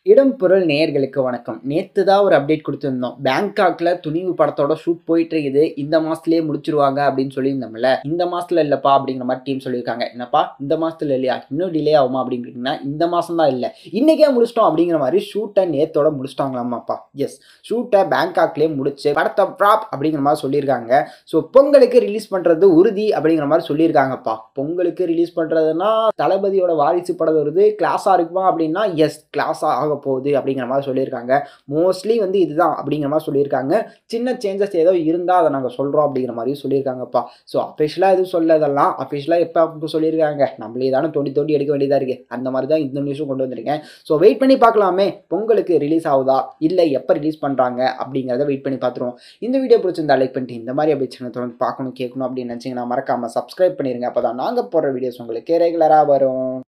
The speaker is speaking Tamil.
இடம் பொருள் நேயர்களுக்கு வணக்கம் நேற்று தான் ஒரு அப்டேட் கொடுத்துருந்தோம் பேங்காக்ல துணிவு படத்தோட ஷூட் போயிட்டு இருக்குது இந்த மாசத்துலயே முடிச்சிருவாங்க அப்படின்னு சொல்லியிருந்தோம்ல இந்த மாசத்துல இல்லப்பா அப்படிங்கிற மாதிரி டீம் சொல்லியிருக்காங்க என்னப்பா இந்த மாசத்துல இல்லையா இன்னும் டிலே ஆகுமா அப்படின்னு கேட்டீங்கன்னா இந்த மாசம் தான் இல்லை இன்னைக்கே முடிச்சிட்டோம் அப்படிங்கிற மாதிரி ஷூட்டை நேத்தோட முடிச்சிட்டாங்களாமாப்பா எஸ் ஷூட்டை பேங்காக்லேயே முடிச்சு படத்தை ப்ராப் அப்படிங்கிற மாதிரி சொல்லியிருக்காங்க ஸோ பொங்கலுக்கு ரிலீஸ் பண்றது உறுதி அப்படிங்கிற மாதிரி சொல்லியிருக்காங்கப்பா பொங்கலுக்கு ரிலீஸ் பண்றதுன்னா தளபதியோட வாரிசு படம் வருது கிளாஸா இருக்குமா அப்படின்னா எஸ் கிளாஸா ஆக போகுது அப்படிங்கிற மாதிரி சொல்லியிருக்காங்க மோஸ்ட்லி வந்து இதுதான் அப்படிங்கிற மாதிரி சொல்லியிருக்காங்க சின்ன சேஞ்சஸ் ஏதோ இருந்தால் அதை நாங்கள் சொல்கிறோம் அப்படிங்கிற மாதிரியும் சொல்லியிருக்காங்கப்பா ஸோ அஃபிஷியலாக எதுவும் சொல்லதெல்லாம் அஃபிஷியலாக எப்போ அப்போ சொல்லியிருக்காங்க நம்மளே தானே தோண்டி தோண்டி எடுக்க வேண்டியதாக இருக்குது அந்த மாதிரி தான் இந்த நியூஸும் கொண்டு வந்திருக்கேன் ஸோ வெயிட் பண்ணி பார்க்கலாமே பொங்கலுக்கு ரிலீஸ் ஆகுதா இல்லை எப்போ ரிலீஸ் பண்ணுறாங்க அப்படிங்கிறத வெயிட் பண்ணி பார்த்துருவோம் இந்த வீடியோ பிடிச்சிருந்தா லைக் பண்ணிட்டு இந்த மாதிரி அப்படி சேனல் தொடர்ந்து பார்க்கணும் கேட்கணும் அப்படின்னு நினச்சிங்கன்னா மறக்காமல் சப்ஸ்கிரைப் பண்ணிடுங்க அப்போ தான் நாங்கள் போடுற வீடியோஸ் உங்களுக்கு ரெகுலராக வரும்